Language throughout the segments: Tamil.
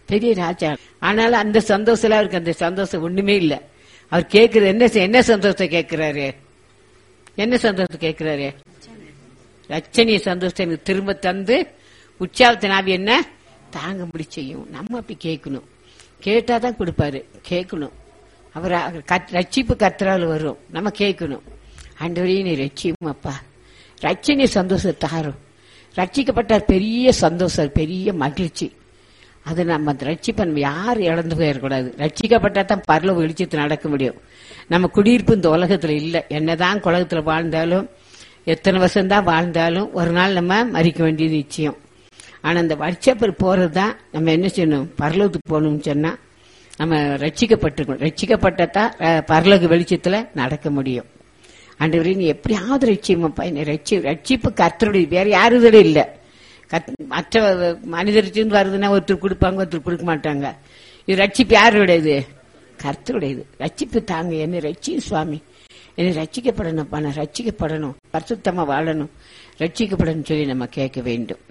பெரிய ராஜா ஆனாலும் அந்த சந்தோஷம் அவருக்கு அந்த சந்தோஷம் ஒண்ணுமே இல்ல அவர் கேக்குறது என்ன என்ன சந்தோஷத்தை கேட்கிறாரு என்ன சந்தோஷத்தை கேட்கிறாரு ரச்சனைய சந்தோஷத்தை எனக்கு திரும்ப தந்து உற்சாகத்தின் ஆவி என்ன தாங்க முடி செய்யும் நம்ம அப்படி கேட்கணும் கேட்டாதான் கொடுப்பாரு கேட்கணும் அவர் அவர் கத்- ரட்சிப்பு கத்துறாள் வரும் நம்ம கேட்கணும் ஆண்டவரையும் நீ ரட்சியும் அப்பா ரட்சணிய சந்தோஷத்தை தாரும் ரட்சிக்கப்பட்டார் பெரிய சந்தோஷம் பெரிய மகிழ்ச்சி அது நம்ம அந்த ரட்சிப்பை நம்ம யாரும் இழந்து போயிடக்கூடாது ரட்சிக்கப்பட்டா தான் பரல வெளிச்சத்து நடக்க முடியும் நம்ம குடியிருப்பு இந்த உலகத்துல இல்ல என்னதான் உலகத்துல வாழ்ந்தாலும் எத்தனை வருஷம் தான் வாழ்ந்தாலும் ஒரு நாள் நம்ம மறிக்க வேண்டியது நிச்சயம் ஆனா அந்த வட்சப்பர் போறது தான் நம்ம என்ன செய்யணும் பரலோகத்துக்கு போகணும்னு சொன்னா நம்ம ரட்சிக்கப்பட்டிருக்கணும் ரட்சிக்கப்பட்டதான் அஹ், பரலோக வெளிச்சத்துல நடக்க முடியும் ஆண்டவரே நீ எப்படியாவது ரட்சியமாப்பா என்னை ரட்சி ரட்சிப்பு கர்த்தருடைய வேற யாருதோட இல்ல கத்- மற்ற மனிதர்கிட்ட வருதுன்னா ஒருத்தர் கொடுப்பாங்க ஒருத்தர் கொடுக்க மாட்டாங்க இது ரட்சிப்பு யாருடையது கர்த்தருடையது ரட்சிப்பு தாங்க என்னை ரட்சி சுவாமி என்னை ரட்சிக்கப்படணும்ப்பா நான் ரட்சிக்கப்படணும் பரிசுத்தமா வாழணும் ரட்சிக்கப்படணும் சொல்லி நம்ம கேட்க வேண்டும்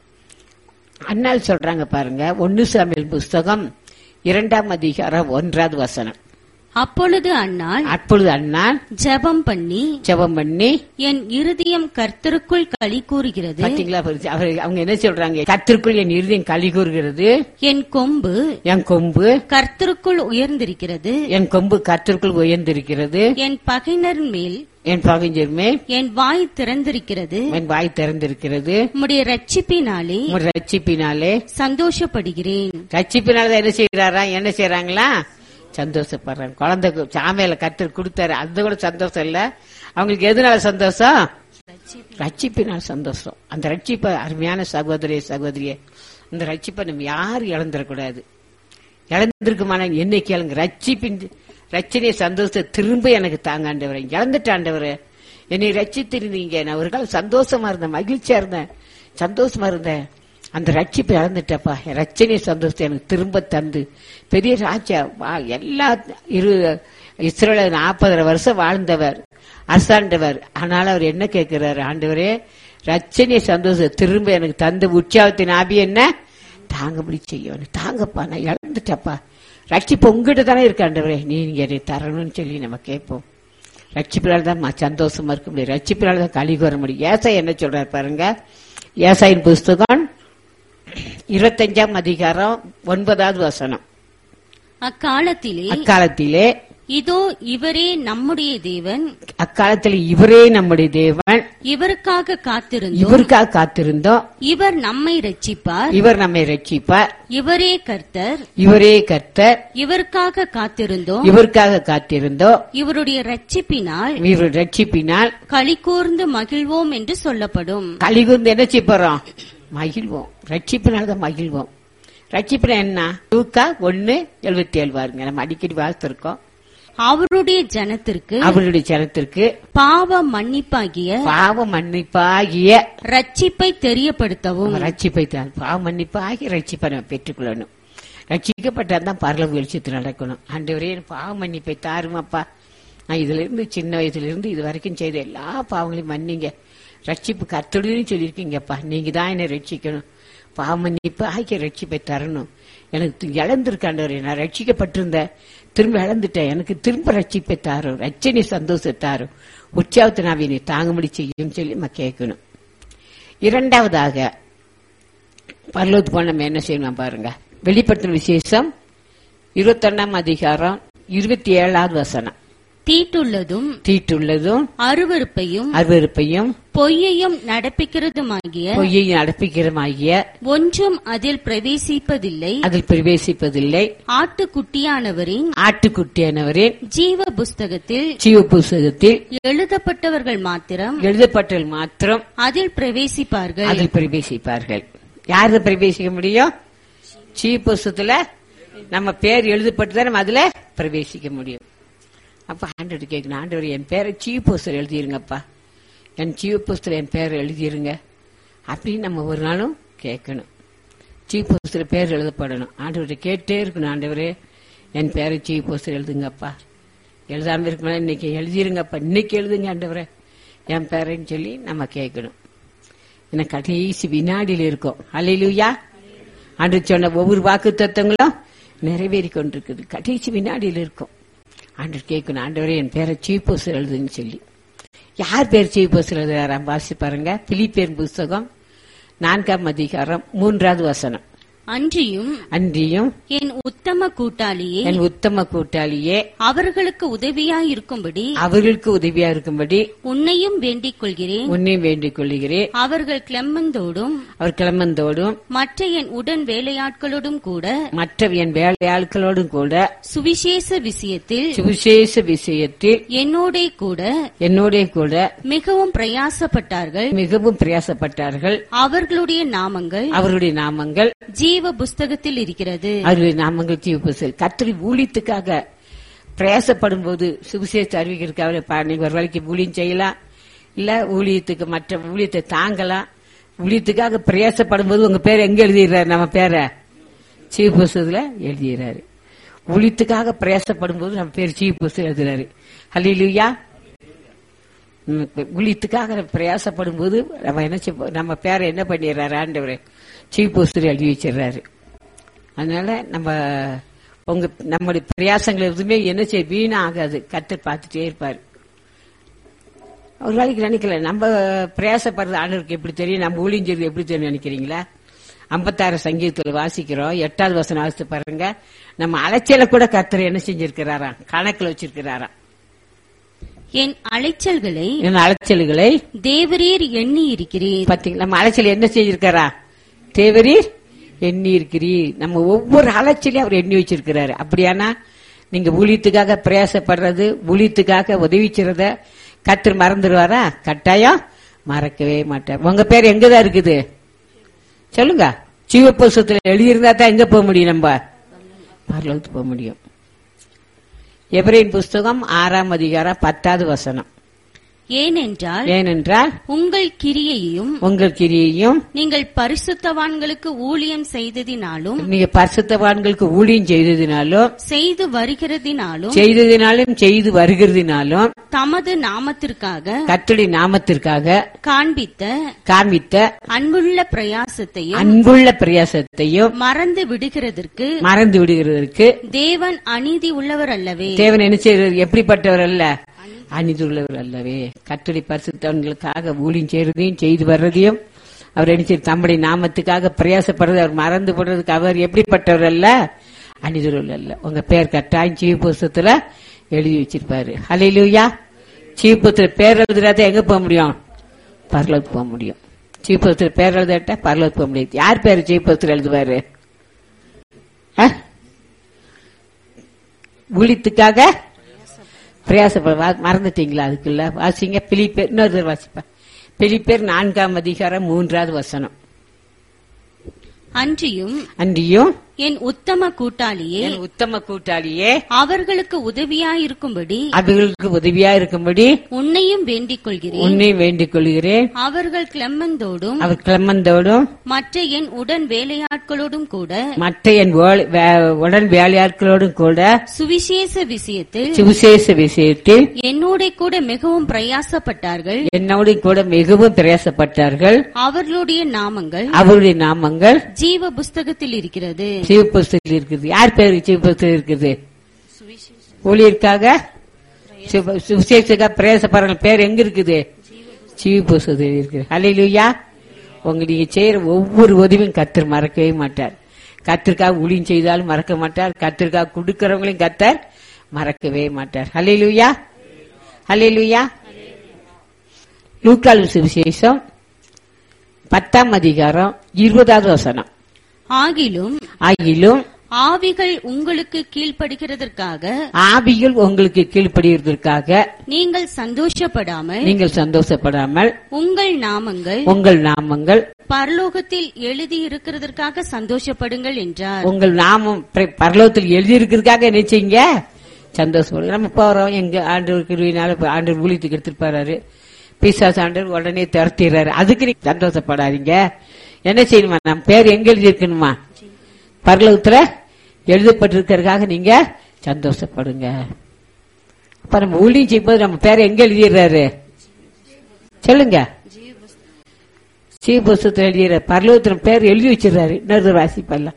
அண்ணால் சொல்றாங்க பாருங்க ஒன்னு சாமியல் புஸ்தகம் இரண்டாம் அதிகாரம் ஒன்றாவது வசனம் அப்பொழுது அன்னாள் அப்பொழுது அண்ணால் ஜெபம் பண்ணி ஜெபம் பண்ணி என் இருதயம் கர்த்தருக்குள் களி கூறுகிறது பாத்தீங்களா அவர் அவர்- அவங்க என்ன சொல்றாங்க கத்திற்குள் என் இருதயம் களி கூறுகிறது என் கொம்பு என் கொம்பு கர்த்தருக்குள் உயர்ந்திருக்கிறது என் கொம்பு கத்திற்குள் உயர்ந்திருக்கிறது என் பகைஞர் மேல் என் பகைஞர் மேல் என் வாய் திறந்திருக்கிறது என் வாய் திறந்திருக்கிறது உம்முடைய ரட்சிப்பினாலே உம் ரட்சிப்பினாலே சந்தோஷப்படுகிறேன் ரட்சிப்பினாலதான் என்ன செய்யறாரா என்ன செய்யறாங்களா சந்தோஷப்படுறாங்க குழந்தை சாமையில கத்தர் கொடுத்தாரு அது கூட சந்தோஷம் இல்ல அவங்களுக்கு எதனால சந்தோஷம் ரட்சிப்பினால் சந்தோஷம் அந்த ரட்சிப்பை அருமையான சகோதரிய சகோதரியே அந்த ரட்சிப்பை நம்ம யாரும் இழந்துடக்கூடாது இழந்திருக்குமான என்ன கேளுங்க ரட்சிப்பின் ரச்சனைய சந்தோஷத்தை திரும்ப எனக்கு தாங்க ஆண்டவரே இழந்துட்ட ஆண்டவரே என்னை ரட்சித்திருந்தீங்க நான் ஒரு காலம் சந்தோஷமா இருந்தேன் மகிழ்ச்சியா இருந்தேன் சந்தோஷமா இருந்தேன் அந்த ரட்சிப்பை இழந்துட்டப்பா என் ரட்சணைய சந்தோஷத்தை எனக்கு திரும்ப தந்து பெரிய ராஜா வா எல்லா இரு இஸ்ரேல நாற்பது வருஷம் வாழ்ந்தவர் அரசாண்டவர் ஆனாலும் அவர் என்ன கேட்கிறாரு ஆண்டவரே ரட்சணைய சந்தோஷத்தை திரும்ப எனக்கு தந்து உற்சாகத்தின் ஆவி என்ன தாங்கபடி செய்யணும் தாங்கப்பா நான் இழந்துட்டப்பா ரட்சிப்பு உங்ககிட்ட தானே இருக்கு ஆண்டவரே நீங்க என்னை தரணும்னு சொல்லி நம்ம கேட்போம் ரட்சிப்பினால் தான் ம- சந்தோஷமா இருக்க முடியும் ரட்சிப்பினால் தான் கழி கூற முடியும் ஏசாய் என்ன சொல்றாரு பாருங்க ஏசாயின் புஸ்தகம் இருபத்தஞ்சாம் அதிகாரம் ஒன்பதாவது வசனம் அக்காலத்திலே அக்காலத்திலே இதோ இவரே நம்முடைய தேவன் அக்காலத்தில் இவரே நம்முடைய தேவன் இவருக்காக காத்திருந்தோம் இவருக்காக காத்திருந்தோம் இவர் நம்மை ரட்சிப்பார் இவர் நம்மை ரட்சிப்பார் இவரே கர்த்தர் இவரே கர்த்தர் இவருக்காக காத்திருந்தோம் இவருக்காக காத்திருந்தோம் இவருடைய ரட்சிப்பினால் இவர் ரட்சிப்பினால் களி கூர்ந்து மகிழ்வோம் என்று சொல்லப்படும் கலிகுந்து என்ன செய்ய போறோம் மகிழ்வோம் ரட்சிப்பினால்தான் மகிழ்வோம் ரட்சிப்புனா என்ன தூக்கா ஒன்னு எழுபத்தி ஏழு பாருங்க நம்ம அடிக்கடி வாழ்த்திருக்கோம் அவருடைய ஜனத்திற்கு அவருடைய ஜனத்திற்கு பாவ மன்னிப்பாகிய பாவ மன்னிப்பாகிய ரட்சிப்பை தெரியப்படுத்தவும் ரட்சிப்பை தான் பாவ மன்னிப்பாகிய ரட்சிப்பை நம்ம பெற்றுக்கொள்ளணும் ரட்சிக்கப்பட்டாதான் பரலவு வெளிச்சத்து நடக்கணும் ஆண்டவரே எனக்கு பாவ மன்னிப்பை தாருமாப்பா நான் இதுல இருந்து சின்ன வயசுல இருந்து இது வரைக்கும் செய்த எல்லா பாவங்களையும் மன்னிங்க ரட்சிப்பு கத்துடுன்னு சொல்லியிருக்கீங்கப்பா நீங்க தான் என்னை ரட்சிக்கணும் பாவ மன்னிப்பு ஆகிய ரட்சிப்பை தரணும் எனக்கு இழந்திருக்காண்டவரே நான் ரட்சிக்கப்பட்டிருந்தேன் திரும்ப இழந்துட்டேன் எனக்கு திரும்ப ரட்சிப்பை தாரும் ரட்சணி சந்தோஷத்தை தாரும் உற்சாகத்தை நான் என்னை தாங்கும்படி செய்யும் சொல்லி நம்ம கேட்கணும் இரண்டாவதாக பரலோத்து போன நம்ம என்ன செய்யணும் பாருங்க வெளிப்படுத்தின விசேஷம் இருபத்தொன்னாம் அதிகாரம் இருபத்தி ஏழாவது வசனம் தீட்டுள்ளதும் தீட்டுள்ளதும் அருவருப்பையும் அருவருப்பையும் பொய்யையும் நடப்பிக்கிறதுமாகிய பொய்யை நடப்பிக்கிறமாகிய ஒன்றும் அதில் பிரவேசிப்பதில்லை அதில் பிரவேசிப்பதில்லை ஆட்டுக்குட்டியானவரின் ஆட்டுக்குட்டியானவரின் ஜீவ புஸ்தகத்தில் ஜீவ புஸ்தகத்தில் எழுதப்பட்டவர்கள் மாத்திரம் எழுதப்பட்டல் மாத்திரம் அதில் பிரவேசிப்பார்கள் அதில் பிரவேசிப்பார்கள் யாரு பிரவேசிக்க முடியும் ஜீவ புஸ்தகத்துல நம்ம பேர் எழுதப்பட்டு நம்ம அதுல பிரவேசிக்க முடியும் அப்ப ஆண்டவர் கேட்கணும் ஆண்டவர் என் பேரை சீவ புஸ்தகம் எழுதிருங்கப்பா என் ஜீவ புஸ்தகம் என் பேரை எழுதிருங்க அப்படின்னு நம்ம ஒரு நாளும் கேட்கணும் ஜீவ புஸ்தக பேர் எழுதப்படணும் ஆண்டவர்கிட்ட கேட்டே இருக்கணும் ஆண்டவரே என் பேரை ஜீவ புஸ்தகம் எழுதுங்கப்பா எழுதாம இருக்கணும் இன்னைக்கு எழுதிருங்கப்பா இன்னைக்கு எழுதுங்க ஆண்டவரே என் பேரைன்னு சொல்லி நம்ம கேட்கணும் எனக்கு கடைசி வினாடியில் இருக்கும் அலையிலுயா ஆண்டு சொன்ன ஒவ்வொரு வாக்கு தத்துவங்களும் நிறைவேறி கொண்டிருக்குது கடைசி வினாடியில் இருக்கும் ஆண்டவர் கேட்கணும் ஆண்டவரே என் பேரை சீப்போஸ் எழுதுன்னு சொல்லி யார் பேர் சீப்போஸ் எழுதுறாராம் வாசி பாருங்க பிலிப்பேர் புஸ்தகம் நான்காம் அதிகாரம் மூன்றாவது வசனம் அன்றியும் அன்றியும் என் உத்தம கூட்டாளியே என் உத்தம கூட்டாளியே அவர்களுக்கு உதவியாயிருக்கும்படி அவர்களுக்கு உதவியா இருக்கும்படி உன்னையும் வேண்டிக் கொள்கிறேன் உன்னை வேண்டிக் கொள்கிறேன் அவர்கள் கிளம்பந்தோடும் அவர் கிளம்பந்தோடும் மற்ற என் உடன் வேலையாட்களோடும் கூட மற்ற என் வேலையாட்களோடும் கூட சுவிசேஷ விஷயத்தில் சுவிசேஷ விஷயத்தில் என்னோடே கூட என்னோட கூட மிகவும் பிரயாசப்பட்டார்கள் மிகவும் பிரயாசப்பட்டார்கள் அவர்களுடைய நாமங்கள் அவருடைய நாமங்கள் ஜீவ புஸ்தகத்தில் இருக்கிறது அவருடைய நாமங்கள் தீவுபசல் கத்திரி ஊழியத்துக்காக பிரயாசப்படும் போது சுவிசேஷ அறிவிக்கிறதுக்காக பா- நீங்க ஒரு வேலைக்கு ஊழியம் செய்யலாம் இல்ல ஊழியத்துக்கு மற்ற ஊழியத்தை தாங்கலாம் ஊழியத்துக்காக பிரயாசப்படும் போது உங்க பேர் எங்க எழுதிடுறாரு நம்ம பேரை சீஃப் புஸ்தகத்துல எழுதிடுறாரு ஊழியத்துக்காக பிரயாசப்படும் போது நம்ம பேர் சீஃப் புஸ்தகம் எழுதுறாரு ஹலிலுயா ஊழியத்துக்காக பிரயாசப்படும் போது நம்ம என்ன செய்ய- நம்ம பேரை என்ன பண்ணிடுறாரு ஆண்டவர் சீஃப் புஸ்தகம் எழுதி வச்சிடுறாரு அதனால நம்ம உங்க நம்முடைய பிரயாசங்கள் எதுவுமே என்ன செய்ய வீணா ஆகாது கத்து பார்த்துட்டே இருப்பாரு ஒரு நாளைக்கு நினைக்கல நம்ம பிரயாசப்படுறது ஆண்டவருக்கு எப்படி தெரியும் நம்ம ஊழியஞ்சது எப்படி தெரியும் நினைக்கிறீங்களா ஐம்பத்தாறு சங்கீதத்துல வாசிக்கிறோம் எட்டாவது வசனம் வாசித்து பாருங்க நம்ம அலைச்சல கூட கத்தர் என்ன செஞ்சிருக்கிறாராம் கணக்குல வச்சிருக்கிறாராம் என் அலைச்சல்களை என்ன அலைச்சல்களை தேவரீர் எண்ணி இருக்கிறீர் பாத்தீங்களா நம்ம அலைச்சல் என்ன செஞ்சிருக்காரா தேவரீர் எண்ணி இருக்கிறீர் நம்ம ஒவ்வொரு அலைச்சலையும் அவர் எண்ணி வச்சிருக்கிறாரு அப்படியானா நீங்க ஊழியத்துக்காக பிரயாசப்படுறது ஊழியத்துக்காக உதவி செய்றத கத்தர் மறந்துடுவாரா கட்டாயம் மறக்கவே மாட்டார் உங்க பேர் எங்கதான் இருக்குது சொல்லுங்க ஜீவபுஸ்தத்துல எழுதியிருந்தா தான் எங்க போக முடியும் நம்ம பரலோகத்துக்கு போக முடியும் எபிரேன் புஸ்தகம் ஆறாம் அதிகாரம் பத்தாவது வசனம் ஏனென்றால் ஏனென்றால் உங்கள் கிரியையும் உங்கள் கிரியையும் நீங்கள் பரிசுத்தவான்களுக்கு ஊழியம் செய்ததினாலும் நீங்க பரிசுத்தவான்களுக்கு ஊழியம் செய்ததினாலும் செய்து வருகிறதினாலும் செய்ததினாலும் செய்து வருகிறதினாலும் தமது நாமத்திற்காக கர்த்தருடைய நாமத்திற்காக காண்பித்த காண்பித்த அன்புள்ள பிரயாசத்தையும் அன்புள்ள பிரயாசத்தையும் மறந்து விடுகிறதற்கு மறந்து விடுகிறதற்கு தேவன் அநீதி உள்ளவர் அல்லவே தேவன் என்ன செய்யறது எப்படிப்பட்டவர் அல்ல அநீதியுள்ளவர் அல்லவே கர்த்தருடைய பரிசுத்தவன்களுக்காக ஊழியம் செய்யறதையும் செய்து வர்றதையும் அவர் என்ன செய்ய தம்முடைய நாமத்துக்காக பிரயாசப்படுறது அவர் மறந்து போடுறதுக்கு அவர் எப்படிப்பட்டவர் அல்ல அநீதியுள்ள அல்ல உங்க பேர் கட்டாயம் சீவ புஸ்தத்துல எழுதி வச்சிருப்பாரு ஹalleluya சீவ புஸ்தத்துல பேர் எழுதுறாத எங்க போக முடியும் பரலோகத்துக்கு போக முடியும் சீவ புஸ்தத்துல பேர் எழுதாட்டா பரலோகத்துக்கு போக முடியாது யார் பேர் சீவ புஸ்தத்துல எழுதுவாரு ஆ? ஊழியத்துக்காக பிரயாசப்பட வா- மறந்துட்டீங்களா அதுக்குள்ள வாசிங்க பிலிப்பேர் இன்னொரு தடவை வாசிப்பா பிலிப்பேர் நான்காம் அதிகாரம் மூன்றாவது வசனம் அன்றியும் அன்றியும் என் உத்தம கூட்டாளியே என் உத்தம கூட்டாளியே அவர்களுக்கு உதவியாயிருக்கும்படி அவர்களுக்கு உதவியா இருக்கும்படி உன்னையும் வேண்டிக் கொள்கிறேன் உன்னை வேண்டிக் கொள்கிறேன் அவர்கள் கிளம்பந்தோடும் அவர் கிளம்பந்தோடும் மற்ற என் உடன் வேலையாட்களோடும் கூட மற்ற என் வேலை- வே- உடன் வேலையாட்களோடும் கூட சுவிசேஷ விஷயத்தில் சுவிசேஷ விஷயத்தில் என்னோட கூட மிகவும் பிரயாசப்பட்டார்கள் என்னோடு கூட மிகவும் பிரயாசப்பட்டார்கள் அவர்களுடைய நாமங்கள் அவருடைய நாமங்கள் ஜீவ புஸ்தகத்தில் இருக்கிறது சிவபுஸ்தத்தில் இருக்குது யார் பேரு சிவபுஸ்தகம் இருக்குது ஊழியருக்காக சிவ- சுவிசேஷத்துக்காக பிரயாசப்படுற பேர் எங்க இருக்குது சிவபுஸ்தத்தில் இருக்குது அலையிலுயா உங்க நீங்க செய்யற ஒவ்வொரு உதவியும் கத்தர் மறக்கவே மாட்டார் கத்திற்காக ஊழியம் செய்தாலும் மறக்க மாட்டார் கத்திற்காக கொடுக்கறவங்களையும் கத்தர் மறக்கவே மாட்டார் ஹalleluya ஹalleluya லூக்காலு சுவிசேஷம் பத்தாம் அதிகாரம் இருபதாவது வசனம் ஆகிலும் ஆகிலும் ஆவிகள் உங்களுக்கு கீழ்ப்படுகிறதற்காக ஆவிகள் உங்களுக்கு கீழ்ப்படுகிறதற்காக நீங்கள் சந்தோஷப்படாமல் நீங்கள் சந்தோஷப்படாமல் உங்கள் நாமங்கள் உங்கள் நாமங்கள் பரலோகத்தில் எழுதி இருக்கிறதற்காக சந்தோஷப்படுங்கள் என்றார் உங்கள் நாமம் பிர- பரலோகத்தில் எழுதியிருக்கிறதுக்காக நினைச்சீங்க சந்தோஷப்படுங்க நம்ம போறோம் எங்க ஆண்டவர் கிருவினால இப்ப ஆண்டவர் ஊழியத்துக்கு எடுத்துட்டு போறாரு பிசாஸ் ஆண்டவர் உடனே துரத்திடுறாரு அதுக்கு நீங்க சந்தோஷப்படாதீங்க என்ன செய்யணுமா நம்ம பேர் எங்க எழுதியிருக்கணுமா பரலோகத்துல எழுதப்பட்டிருக்கிறதுக்காக நீங்க சந்தோஷப்படுங்க அப்ப நம்ம ஊழியம் செய்யும்போது நம்ம பேரை எங்க எழுதிடுறாரு சொல்லுங்க சீபுஸ்தத்தில் எழுதிற பரலோகத்தின் பேர் எழுதி வச்சிடறாரு இன்னொரு வாசிப்பெல்லாம்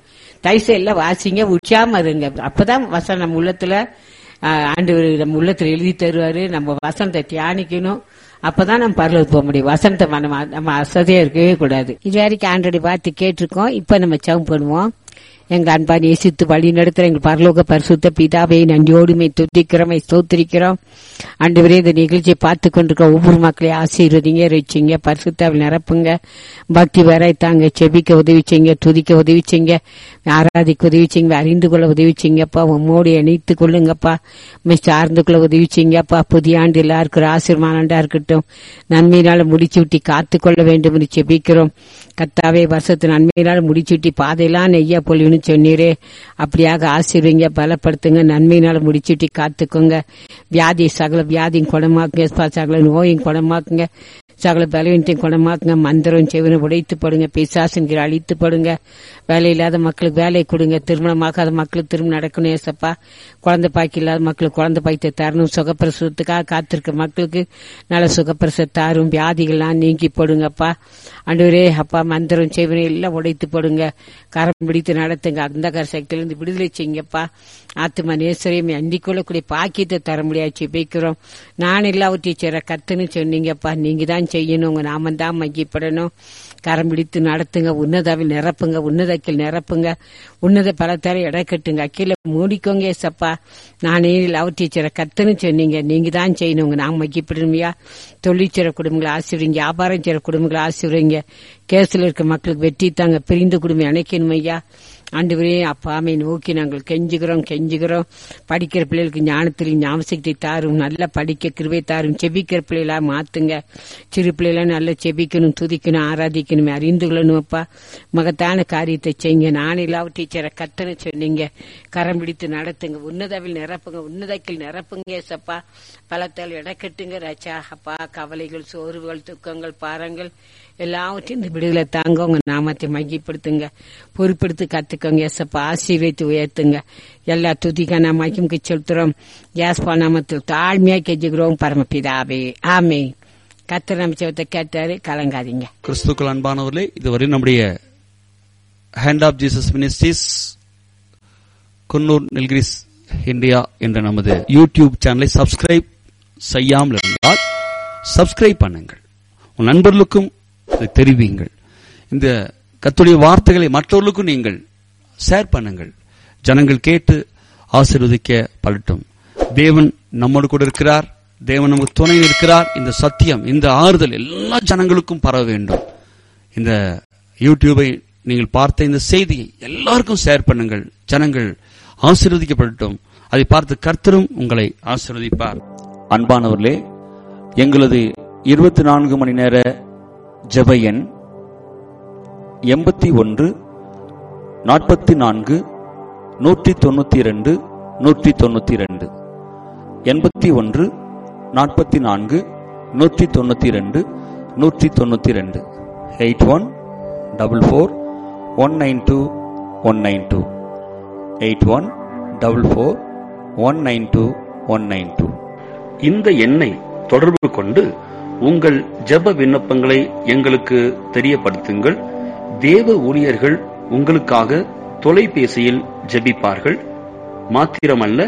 தைசை எல்லாம் வாசிங்க உச்சாம இருங்க அப்பதான் வசனம் நம்ம உள்ளத்துல ஆஹ், ஆண்டவர் நம்ம உள்ளத்துல எழுதி தருவாரு நம்ம வசனத்தை தியானிக்கணும் அப்பதான் நம்ம பரலோக போக முடியும் வசனத்தை நம்ம நம்ம அசதியா இருக்கவே கூடாது இது வரைக்கும் ஆண்டோட பார்த்து கேட்டிருக்கோம் இப்ப நம்ம சவம் பண்ணுவோம் எங்க அன்பா நேசித்து வழி நடத்துற எங்கள் பரலோக பரிசுத்த பிதாவை நன்றியோடுமை துதிக்கிறோம் ஸ்தோத்திரிக்கிறோம் ஆண்டவரே இந்த நிகழ்ச்சியை பார்த்து கொண்டிருக்க ஒவ்வொரு மக்களையும் ஆசீர்வதிங்க ரசிங்க பரிசுத்தாவில் நிரப்புங்க பக்தி வரைத்தாங்க செபிக்க உதவி செய்யுங்க துதிக்க உதவி செய்யுங்க ஆராதிக்க உதவி செய்யுங்க அறிந்து கொள்ள உதவி செய்யுங்கப்பா உம்மோடு இணைத்து கொள்ளுங்கப்பா உம்மை சார்ந்து கொள்ள உதவி செய்யுங்கப்பா புதிய ஆண்டு எல்லாருக்கும் ஒரு ஆசீர்வாதண்டா இருக்கட்டும் நன்மையினால முடிச்சு விட்டு காத்து கொள்ள வேண்டும் என்று செபிக்கிறோம் கத்தாவே வருஷத்து நன்மையினால முடிச்சு விட்டு பாதையெல்லாம் நெய்யா பொழிவுன்னு சொன்னீரே அப்படியாக ஆசீர்வீங்க பலப்படுத்துங்க நன்மையினால முடிச்சு விட்டு காத்துக்கோங்க வியாதி சகல வியாதியும் குணமாக்குங்க சகல நோயும் குணமாக்குங்க சகல பலவீனத்தையும் குணமாக்குங்க மந்திரம் செவனை உடைத்து படுங்க பிசாசுங்கிற அழித்து படுங்க வேலை இல்லாத மக்களுக்கு வேலை கொடுங்க திருமணமாகாத மக்களுக்கு திருமணம் நடக்கணும் ஏசப்பா குழந்தை பாக்கி இல்லாத மக்களுக்கு குழந்தை பாய்த்தை தரணும் சுகப்பிரசவத்துக்காக காத்திருக்க மக்களுக்கு நல்ல சுகப்பிரசவ தாரும் வியாதிகள்லாம் நீங்கி போடுங்கப்பா அன்றுவரே அப்பா மந்திரம் செய்வனை எல்லாம் உடைத்து போடுங்க கரம் பிடித்து நடத்துங்க அந்த கர சக்தியிலிருந்து விடுதலை செய்யுங்கப்பா ஆத்மா நேசரையும் அண்டிக் கொள்ளக்கூடிய பாக்கியத்தை தர முடியாது ஜெபிக்கிறோம் நான் எல்லாவற்றையும் செய்ற கத்துன்னு சொன்னீங்கப்பா நீங்க தான் செய்யணும் உங்க நாம தான் மையப்படணும் கரம் பிடித்து நடத்துங்க உன்னதாவில் நிரப்புங்க உன்னதக்கில் நிரப்புங்க உன்னத பலத்தார எடை கட்டுங்க அக்கீழ மூடிக்கோங்க ஏசப்பா நானே எல்லாவற்றையும் செய்ற கத்துன்னு சொன்னீங்க நீங்க தான் செய்யணும் உங்க நாம மையப்படணுமையா தொழிற்சிற குடும்பங்களை ஆசிரியங்க வியாபாரம் செய்யற குடும்பங்களை ஆசிரியங்க கேஸ்ல இருக்க மக்களுக்கு வெற்றி தாங்க பிரிந்த குடும்பம் அணைக்கணும் ஐயா ஆண்டவரே அப்பாமை நோக்கி நாங்கள் கெஞ்சுகிறோம் கெஞ்சுகிறோம் படிக்கிற பிள்ளைகளுக்கு ஞானத்தில் ஞாபகத்தை தாரும் நல்லா படிக்க கிருவை தாரும் செபிக்கிற பிள்ளைகளா மாத்துங்க சிறு பிள்ளைகள நல்லா செபிக்கணும் துதிக்கணும் ஆராதிக்கணும் அறிந்து கொள்ளணும் அப்பா மகத்தான காரியத்தை செய்யுங்க நான் இல்லாவ டீச்சரை கத்தனை சொன்னீங்க கரம் பிடித்து நடத்துங்க உன்னதவில் நிரப்புங்க உன்னதக்கில் நிரப்புங்க ஏசப்பா பலத்தால் இடக்கட்டுங்க ராச்சா அப்பா கவலைகள் சோர்வுகள் துக்கங்கள் பாரங்கள் எல்லாவற்றையும் இந்த விடுதலை தாங்க உங்க நாமத்தை மையப்படுத்துங்க பொறுப்படுத்தி கத்துக்கோங்க எசப்பா ஆசீர்வைத்து உயர்த்துங்க எல்லா துதிக்கான மையமுக்கு செலுத்துறோம் யாஸ்பா நாமத்தில் தாழ்மையா கெஞ்சுகிறோம் பரமபிதாவே ஆமே கத்திர அமைச்சவத்தை கேட்டாரு கலங்காதீங்க கிறிஸ்துக்கள் அன்பானவர்களே இதுவரை நம்முடைய Hand of Jesus Ministries Coonoor Nilgiris India என்ற நமது யூடியூப் சேனலை சப்ஸ்கிரைப் செய்யாமல் இருந்தால் சப்ஸ்கிரைப் பண்ணுங்கள் உன் நண்பர்களுக்கும் இதை தெரிவியுங்கள் இந்த கத்துடைய வார்த்தைகளை மற்றவர்களுக்கும் நீங்கள் ஷேர் பண்ணுங்கள் ஜனங்கள் கேட்டு ஆசீர்வதிக்க படட்டும் தேவன் நம்மோடு கூட இருக்கிறார் தேவன் நமக்கு துணை இருக்கிறார் இந்த சத்தியம் இந்த ஆறுதல் எல்லா ஜனங்களுக்கும் பரவ வேண்டும் இந்த யூடியூபை நீங்கள் பார்த்த இந்த செய்தியை எல்லாருக்கும் ஷேர் பண்ணுங்கள் ஜனங்கள் ஆசீர்வதிக்கப்படட்டும் அதை பார்த்து கர்த்தரும் உங்களை ஆசீர்வதிப்பார் அன்பானவர்களே எங்களது இருபத்தி நான்கு மணி நேர ஜெப எண் எண்பத்தி ஒன்று நாற்பத்தி நான்கு நூற்றி தொண்ணூத்தி இரண்டு நூற்றி தொண்ணூத்தி இரண்டு எண்பத்தி ஒன்று நாற்பத்தி நான்கு நூற்றி தொண்ணூத்தி இரண்டு நூற்றி தொண்ணூத்தி இரண்டு eight one double four one nine two one nine two eight one double four one nine two one nine two இந்த எண்ணை தொடர்பு கொண்டு உங்கள் ஜெப விண்ணப்பங்களை எங்களுக்கு தெரியப்படுத்துங்கள் தேவ ஊழியர்கள் உங்களுக்காக தொலைபேசியில் ஜெபிப்பார்கள் மாத்திரமல்ல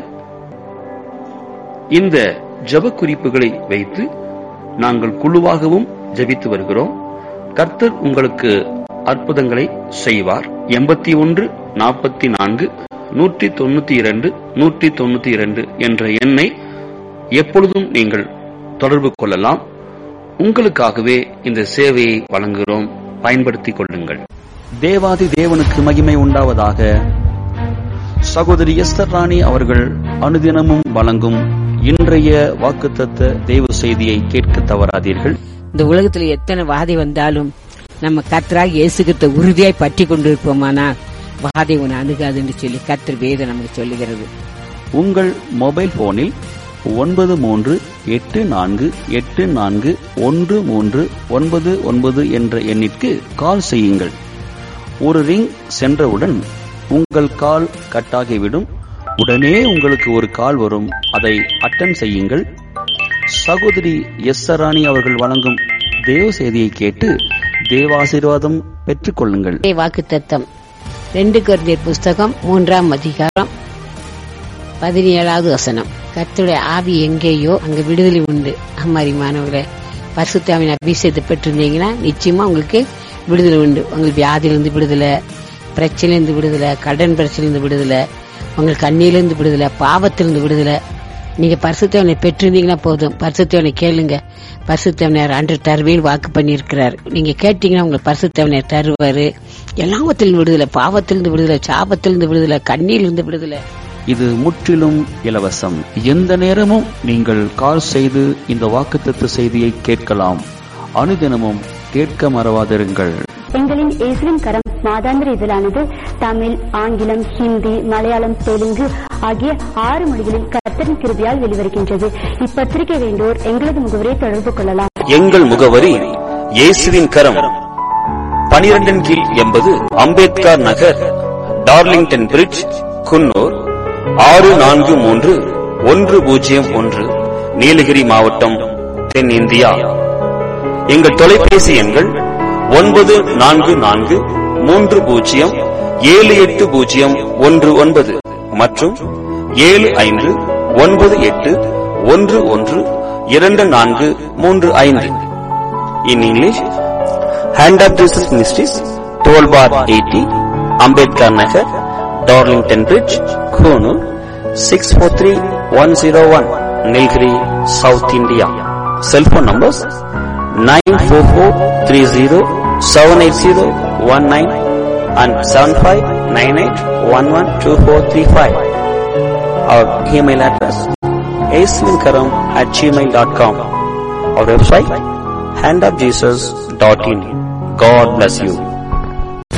இந்த ஜெப குறிப்புகளை வைத்து நாங்கள் குழுவாகவும் ஜெபித்து வருகிறோம் கர்த்தர் உங்களுக்கு அற்புதங்களை செய்வார் எண்பத்தி ஒன்று நாற்பத்தி நான்கு நூற்றி தொண்ணூத்தி இரண்டு நூற்றி தொண்ணூத்தி இரண்டு என்ற எண்ணை எப்பொழுதும் நீங்கள் தொடர்பு கொள்ளலாம் உங்களுக்காகவே இந்த சேவையை வழங்குகிறோம் பயன்படுத்திக் கொள்ளுங்கள் தேவாதி தேவனுக்கு மகிமை உண்டாவதாக சகோதரி எஸ்தர் ராணி அவர்கள் அனுதினமும் வழங்கும் இன்றைய வாக்குத்தத்த தேவ செய்தியை கேட்க தவறாதீர்கள் இந்த உலகத்துல எத்தனை வாதை வந்தாலும் நம்ம கத்தராக இயேசுகிட்ட உறுதியாய் பற்றி கொண்டிருப்போமானால் வாதை உன்னை அணுகாதுன்னு சொல்லி கத்தர் வேதம் நமக்கு சொல்லுகிறது உங்கள் மொபைல் போனில் ஒன்பது மூன்று எட்டு நான்கு எட்டு நான்கு ஒன்று மூன்று ஒன்பது ஒன்பது என்ற எண்ணிற்கு கால் செய்யுங்கள் ஒரு ரிங் சென்றவுடன் உங்கள் கால் கட்டாகிவிடும் உடனே உங்களுக்கு ஒரு கால் வரும் அதை அட்டன் செய்யுங்கள் சகோதரி எஸ் ராணி அவர்கள் வழங்கும் தேவ செய்தியை கேட்டு தேவாசீர்வாதம் பெற்றுக் கொள்ளுங்கள் வாக்கு தத்தம் ரெண்டு கொரிந்தியர் புஸ்தகம் மூன்றாம் அதிகாரம் பதினேழாவது வசனம் கர்த்தருடைய ஆவி எங்கேயோ அங்க விடுதலை உண்டு அம்மாரி மாணவர்களே பரிசுத்தாவின் அபிஷேகத்தை பெற்றிருந்தீங்கன்னா நிச்சயமா உங்களுக்கு விடுதலை உண்டு உங்களுக்கு வியாதியிலிருந்து விடுதலை பிரச்சனையிலிருந்து விடுதலை கடன் பிரச்சனையிலிருந்து விடுதலை உங்களுக்கு கண்ணியிலிருந்து விடுதலை பாவத்திலிருந்து விடுதலை நீங்க பரிசுத்தவனை பெற்றிருந்தீங்கன்னா போதும் பரிசுத்தவனை கேளுங்க பரிசுத்தவனர் அன்று தருவேன் வாக்கு பண்ணியிருக்கிறார் நீங்க கேட்டீங்கன்னா உங்களுக்கு பரிசுத்தவனர் தருவாரு எல்லாவத்திலிருந்து விடுதலை பாவத்திலிருந்து விடுதலை சாபத்திலிருந்து விடுதலை கண்ணியிலிருந்து விடுதலை இது முற்றிலும் இலவசம் எந்த நேரமும் நீங்கள் கால் செய்து இந்த வாக்குத்தத்த செய்தியை கேட்கலாம் அனுதினமும் கேட்க மறவாதிருங்கள் எங்களின் இயேசுவின் கரம் மாதாந்திர இதழானது தமிழ் ஆங்கிலம் ஹிந்தி மலையாளம் தெலுங்கு ஆகிய ஆறு மொழிகளில் கர்த்தரின் கிருபையால் வெளிவருகின்றது இப்பத்திரிகை வேண்டோர் எங்களது முகவரியை தொடர்பு கொள்ளலாம் எங்கள் முகவரி இயேசுவின் கரம் பனிரெண்டின் கீழ் எண்பது அம்பேத்கர் நகர் டார்லிங்டன் பிரிட்ஜ் குன்னூர் ஆறு நான்கு மூன்று ஒன்று பூஜ்ஜியம் ஒன்று நீலகிரி மாவட்டம் தென்னிந்தியா எங்கள் தொலைபேசி எண்கள் ஒன்பது நான்கு நான்கு மூன்று பூஜ்ஜியம் ஏழு எட்டு பூஜ்ஜியம் ஒன்று ஒன்பது மற்றும் ஏழு ஐந்து ஒன்பது எட்டு ஒன்று ஒன்று இரண்டு நான்கு மூன்று ஐந்து in English Hand of Jesus Ministries twelve bar eighty Ambedkar Nagar Darlington Bridge Coonoor six four three one zero one Nilgiri South India cellphone numbers nine four four three zero seven eight zero one nine and seven five nine eight one one two four three five our email address ஏஸ்வின்கரம் at Gmail dot com our website handofjesus.in. God bless you.